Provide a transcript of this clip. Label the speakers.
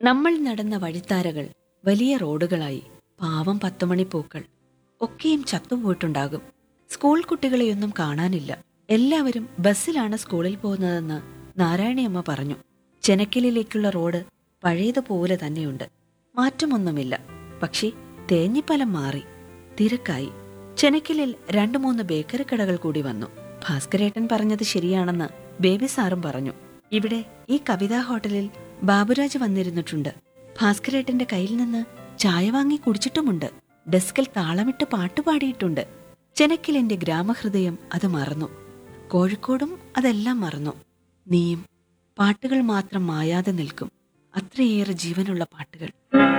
Speaker 1: നമ്മൾ നടന്ന വഴിത്താരകൾ വലിയ റോഡുകളായി പാവം പത്തുമണി പൂക്കൾ ഒക്കെയും ചത്തുപോയിട്ടുണ്ടാകും സ്കൂൾ കുട്ടികളെയൊന്നും കാണാനില്ല എല്ലാവരും ബസ്സിലാണ് സ്കൂളിൽ പോകുന്നതെന്ന് നാരായണിയമ്മ പറഞ്ഞു ചെനക്കിലിലേക്കുള്ള റോഡ് പഴയതുപോലെ തന്നെയുണ്ട് മാറ്റമൊന്നുമില്ല പക്ഷേ തേഞ്ഞിപ്പലം മാറി തിരക്കായി ചെനക്കിലിൽ രണ്ടു മൂന്ന് ബേക്കറി കടകൾ കൂടി വന്നു ഭാസ്കരേട്ടൻ പറഞ്ഞത് ശരിയാണെന്ന് ബേബി സാറും പറഞ്ഞു ഇവിടെ ഈ കവിതാ ഹോട്ടലിൽ ബാബുരാജ് വന്നിരുന്നിട്ടുണ്ട് ഭാസ്കരേട്ടന്റെ കയ്യിൽ നിന്ന് ചായ വാങ്ങി കുടിച്ചിട്ടുമുണ്ട് ഡെസ്കിൽ താളമിട്ട് പാട്ടുപാടിയിട്ടുണ്ട് ചെനക്കിലിന്റെ ഗ്രാമഹൃദയം അത് മറന്നു കോഴിക്കോടും അതെല്ലാം മറന്നു നീയും പാട്ടുകൾ മാത്രം മായാതെ നിൽക്കും അത്രയേറെ ജീവനുള്ള പാട്ടുകൾ